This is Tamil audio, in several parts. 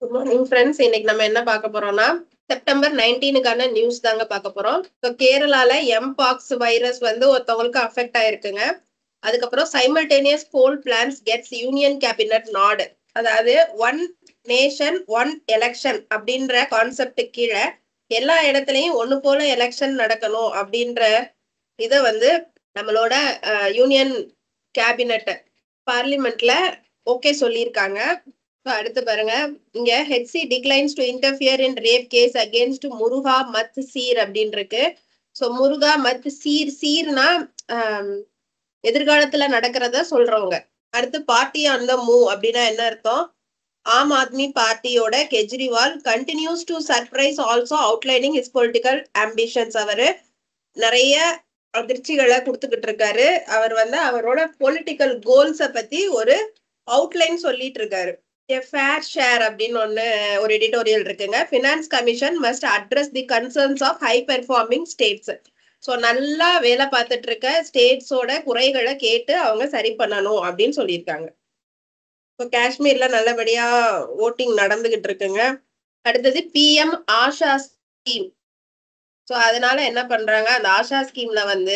குட் மார்னிங் ஃப்ரெண்ட்ஸ் இன்னைக்கு நம்ம என்ன பார்க்க போறோம்னா செப்டம்பர் நைன்டீனுக்கான நியூஸ் தாங்க பார்க்க போறோம் ஸோ கேரளால எம்பாக்ஸ் வைரஸ் வந்து ஒருத்தவங்களுக்கு அஃபெக்ட் ஆயிருக்குங்க அதுக்கப்புறம் simultaneous poll plans gets union cabinet நாடு அதாவது ஒன் நேஷன் ஒன் எலெக்ஷன் அப்படின்ற கான்செப்ட் கீழே எல்லா இடத்துலயும் ஒண்ணு போல எலெக்ஷன் நடக்கணும் அப்படின்ற இதை வந்து நம்மளோட யூனியன் கேபினட் பார்லிமெண்ட்ல ஓகே சொல்லியிருக்காங்க So, அடுத்து பாருங்க இங்க HC declines to interfere in rape case against Murugha Math seer அப்படின்னு இருக்கு ஸோ முருகா மத் சீர் சீர்னா ஆம், எதிர்காலத்துல நடக்கிறத சொல்றவங்க அடுத்து பார்ட்டி ஆன் த மூவ் அப்படின்னா என்ன அர்த்தம் ஆம் ஆத்மி பார்ட்டியோட Kejriwal continues to surprise also outlining his political ambitions அவரு நிறைய அதிர்ச்சிகளை கொடுத்துக்கிட்டு இருக்காரு அவர் வந்து அவரோட பொலிட்டிக்கல் கோல்ஸை பத்தி ஒரு அவுட்லைன் சொல்லிட்டு இருக்காரு ஃபேர் ஷேர் அப்படின்னு ஒன்று ஒரு எடிட்டோரியல் இருக்குங்க finance commission must address the concerns of high performing states so நல்லா வேலை பார்த்துட்டு இருக்க ஸ்டேட்ஸோட குறைகளை கேட்டு அவங்க சரி பண்ணணும் அப்படின்னு சொல்லியிருக்காங்க இப்போ காஷ்மீர்ல நல்லபடியா ஓட்டிங் நடந்துகிட்டு இருக்குங்க அடுத்தது பிஎம் ஆஷா ஸ்கீம் ஸோ அதனால என்ன பண்றாங்க அந்த ஆஷா ஸ்கீம்ல வந்து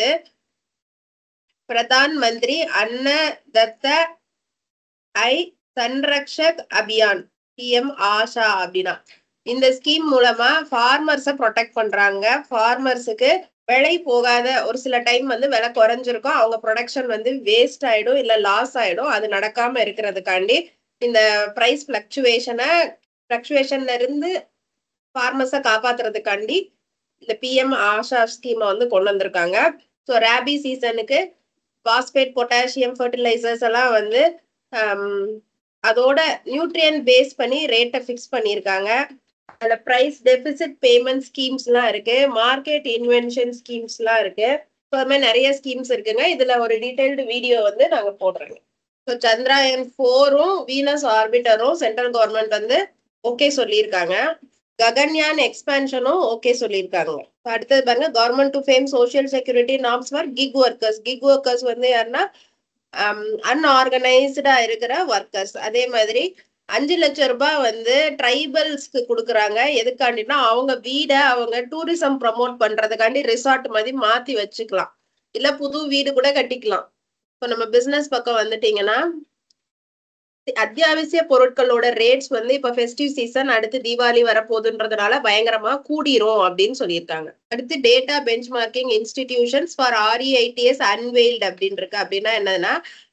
பிரதான் மந்திரி அன்ன தத்த ஐ சன்ரக்ஷக் அபியான் பிஎம் ஆஷா அப்படின்னா இந்த ஸ்கீம் மூலமா ஃபார்மர்ஸை ப்ரொடெக்ட் பண்றாங்க ஃபார்மர்ஸுக்கு விலை போகாத ஒரு சில டைம் வந்து விலை குறைஞ்சிருக்கும் அவங்க ப்ரொடக்ஷன் வந்து வேஸ்ட் ஆயிடும் இல்ல லாஸ் ஆயிடும் அது நடக்காம இருக்கிறதுக்காண்டி இந்த ப்ரைஸ் ஃபிளக்சுவேஷனை ஃபிளக்சுவேஷன்ல இருந்து ஃபார்மர்ஸை காப்பாத்துறதுக்காண்டி இந்த பிஎம் ஆஷா ஸ்கீமை வந்து கொண்டு வந்திருக்காங்க ஸோ ரேபி சீசனுக்கு பாஸ்பேட் பொட்டாசியம் ஃபர்டிலைசர்ஸ் எல்லாம் வந்து ஹம், அதோட நியூட்ரியன் பேஸ் பண்ணி ரேட்டை ஃபிக்ஸ் பண்ணியிருக்காங்க அதில் ப்ரைஸ் டெபிசிட் பேமெண்ட் ஸ்கீம்ஸ்லாம் இருக்கு மார்க்கெட் இன்வென்ஷன் ஸ்கீம்ஸ்லாம் இருக்கு ஸோ அது மாதிரி நிறைய ஸ்கீம்ஸ் இருக்குங்க இதுல ஒரு டீடைல்டு வீடியோ வந்து நாங்க போடுறோங்க ஸோ சந்திராயன் ஃபோரும் வீனஸ் ஆர்பிட்டரும் சென்ட்ரல் கவர்மெண்ட் வந்து ஓகே சொல்லியிருக்காங்க ககன்யான் எக்ஸ்பேன்ஷனும் ஓகே சொல்லியிருக்காங்க இப்ப அடுத்தது பாருங்க government to frame social security norms for gig workers gig workers வந்து யாருன்னா அன்ஆர்கனைஸ்டா இருக்கிற ஒர்க்கர்ஸ் அதே மாதிரி அஞ்சு லட்சம் ரூபாய் வந்து ட்ரைபல்ஸ்க்கு கொடுக்குறாங்க எதுக்காண்டினா அவங்க வீடை அவங்க டூரிசம் ப்ரமோட் பண்றதுக்காண்டி ரிசார்ட் மாதிரி மாத்தி வச்சுக்கலாம் இல்ல புது வீடு கூட கட்டிக்கலாம் இப்போ நம்ம பிசினஸ் பக்கம் வந்துட்டீங்கன்னா அத்தியாவசிய பொருட்களோட ரேட்ஸ் வந்து இப்ப ஃபெஸ்டிவ் சீசன் அடுத்து தீபாவளி வரப்போகுதுன்றதுனால பயங்கரமா கூடிரும் அப்படின்னு சொல்லியிருக்காங்க அடுத்து data benchmarking institutions for REITs unveiled அப்படின்னு இருக்கு அப்படின்னா என்னதுன்னா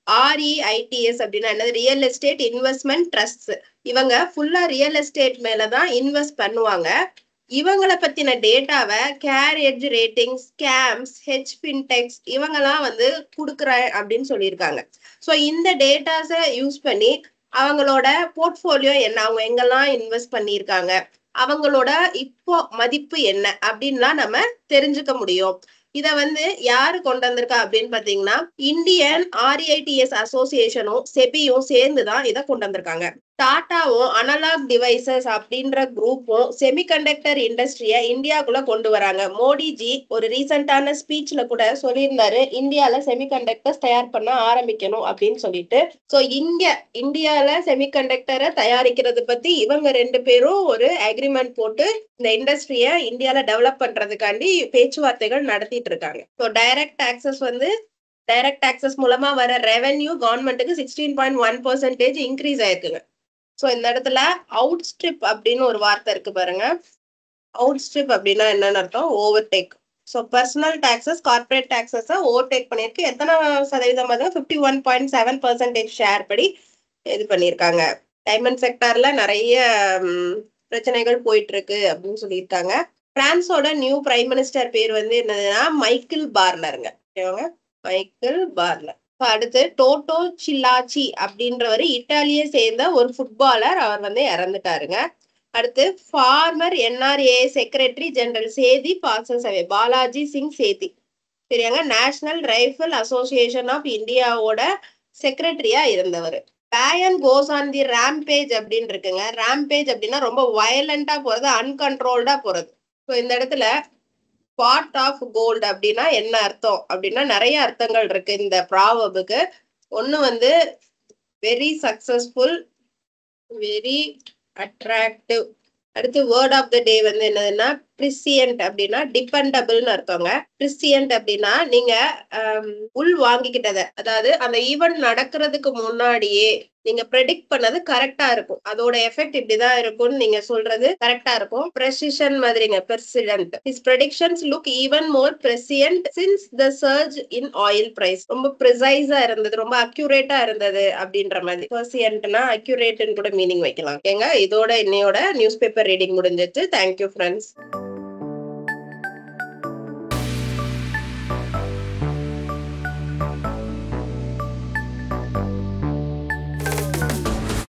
ஆர்இஐடிஎஸ் அப்படின்னா என்னது ரியல் எஸ்டேட் இன்வெஸ்ட்மெண்ட் ட்ரஸ்ட் இவங்க ஃபுல்லா ரியல் எஸ்டேட் மேலதான் இன்வெஸ்ட் பண்ணுவாங்க இவங்கள பத்தின டேட்டாவை carriage rating scams hit fintechs இவங்கெல்லாம் வந்து கொடுக்குறேன் அப்படின்னு சொல்லியிருக்காங்க ஸோ இந்த டேட்டாஸை யூஸ் பண்ணி அவங்களோட போர்ட்ஃபோலியோ என்ன அவங்க எங்கெல்லாம் இன்வெஸ்ட் பண்ணியிருக்காங்க அவங்களோட இப்போ மதிப்பு என்ன அப்படின்லாம் நம்ம தெரிஞ்சுக்க முடியும் இத வந்து யாரு கொண்டு வந்திருக்கா அப்படின்னு பாத்தீங்கன்னா இந்தியன் ஆர்ஐடிஎஸ் அசோசியேஷனும் செபியும் சேர்ந்து தான் இதை கொண்டு வந்திருக்காங்க டாட்டாவும் அனலாக் டிவைசஸ் அப்படின்ற குரூப்பும் செமிகண்டக்டர் இண்டஸ்ட்ரிய இந்தியாக்குள்ள கொண்டு வராங்க மோடிஜி ஒரு ரீசெண்டான ஸ்பீச்ல கூட சொல்லியிருந்தாரு இந்தியால செமிகண்டக்டர்ஸ் தயார் பண்ண ஆரம்பிக்கணும் அப்படின்னு சொல்லிட்டு சோ இங்க இந்தியால செமிகண்டக்டரை தயாரிக்கிறது பத்தி இவங்க ரெண்டு பேரும் ஒரு அக்ரிமெண்ட் போட்டு இந்த இண்டஸ்ட்ரிய இந்தியால டெவலப் பண்றதுக்காண்டி பேச்சுவார்த்தைகள் நடத்திட்டு இருக்காங்க ஸோ டைரக்ட் டாக்ஸஸ் வந்து டைரக்ட் டாக்ஸஸ் மூலமா வர ரெவென்யூ கவர்மெண்ட்டுக்கு sixteen point one percentage increase ஆயிருக்குங்க ஸோ இந்த இடத்துல அவுட் ஸ்ட்ரிப் அப்படின்னு ஒரு வார்த்தை இருக்கு பாருங்க அவுட் ஸ்ட்ரிப் அப்படின்னா என்னன்னு அர்த்தம் overtake so personal taxes corporate டாக்ஸஸை ஓவர்டேக் பண்ணியிருக்கு எத்தனை சதவீதம் பார்த்தீங்கன்னா fifty one point seven percentage share படி இது பண்ணியிருக்காங்க டைமண்ட் செக்டார்ல நிறைய ம், பிரச்சனைகள் போயிட்டு இருக்கு அப்படின்னு சொல்லியிருக்காங்க பிரான்ஸோட நியூ பிரைம் மினிஸ்டர் பேர் வந்து என்னதுன்னா மைக்கேல் பார்லருங்க ஓகேவாங்க மைக்கேல் பார்லர் இப்ப அடுத்து டோட்டோ சில்லாச்சி அப்படின்றவர் இட்டாலியை சேர்ந்த ஒரு ஃபுட்பாலர் அவர் வந்து இறந்துட்டாருங்க அடுத்து ஃபார்மர் என்ஆர்ஏ செக்ரட்டரி ஜெனரல் சேதி பாசசவே பாலாஜி சிங் சேதி சரியாங்க நேஷனல் ரைஃபிள் அசோசியேஷன் ஆஃப் இந்தியாவோட செக்ரட்டரியா இருந்தவர் பேயன் கோஸ் ஆன் தி ரேம்பேஜ் அப்படின்னு இருக்குங்க ரேம்பேஜ் அப்படின்னா ரொம்ப வயலண்டா போறது அன்கன்ட்ரோல்டா போறது ஸோ இந்த இடத்துல பாட் ஆஃப் கோல்டு அப்படின்னா என்ன அர்த்தம் அப்படின்னா நிறைய அர்த்தங்கள் இருக்கு இந்த ப்ராவபுக்கு ஒண்ணு வந்து வெரி சக்சஸ்ஃபுல் வெரி அட்ராக்டிவ் அடுத்து வேர்ட் ஆஃப் த டே வந்து என்னதுன்னா பிரிசியன்ட் அப்படின்னா டிபெண்டபிள்னு அர்த்தங்க பிரிசியன்ட் அப்படின்னா நீங்க உள் வாங்கிக்கிட்டத அதாவது அந்த ஈவெண்ட் நடக்கிறதுக்கு முன்னாடியே நீங்க ப்ரெடிக்ட் பண்ணது கரெக்டா இருக்கும் அதோட எஃபெக்ட் இப்படிதான் இருக்கும்னு நீங்க சொல்றது கரெக்டா இருக்கும் ப்ரெசிஷன் மாதிரிங்க persistent his predictions look even more prescient since the surge in oil price ரொம்ப ப்ரிசைஸா இருந்தது ரொம்ப அக்யூரேட்டா இருந்தது அப்படின்ற மாதிரி பெர்சியன்ட்னா அக்யூரேட்னு கூட மீனிங் வைக்கலாம் ஏங்க இதோட இன்னையோட நியூஸ் பேப்பர் ரீடிங் முடிஞ்சிச்சு தேங்க்யூ ஃப்ரெண்ட்ஸ்